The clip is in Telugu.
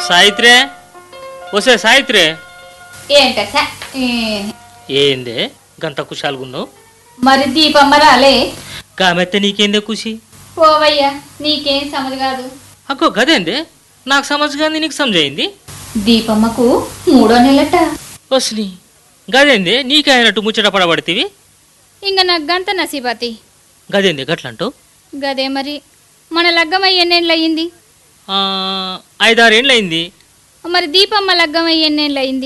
సాయిత్రే వసే సాయిత్రే ఏంట స- ఏ, ఏందే గంత కుశాలుగున్నావు మరి దీపమ్మ రాలే కామెత్తే నీకేందే కుషి పోవయ్యా నీకేం సమజ్ కాదు అక్కో గదేందే నాకు సమజ్గాంది నీకు సమజైంది దీపమ్మకు మూడో నెలట వస్ని గదేందే నీకే అయినట్టు ముచ్చట పడబడితివి ఇంక నాకు గంత నసీబతి గదేందే గట్లంటావు గదే మరి మన లగ్గమై ఎన్నేళ్ళయింది ఐదారేండ్లయింది మరి దీపమ్మ లగ్గమై ఎన్నేళ్ళయింది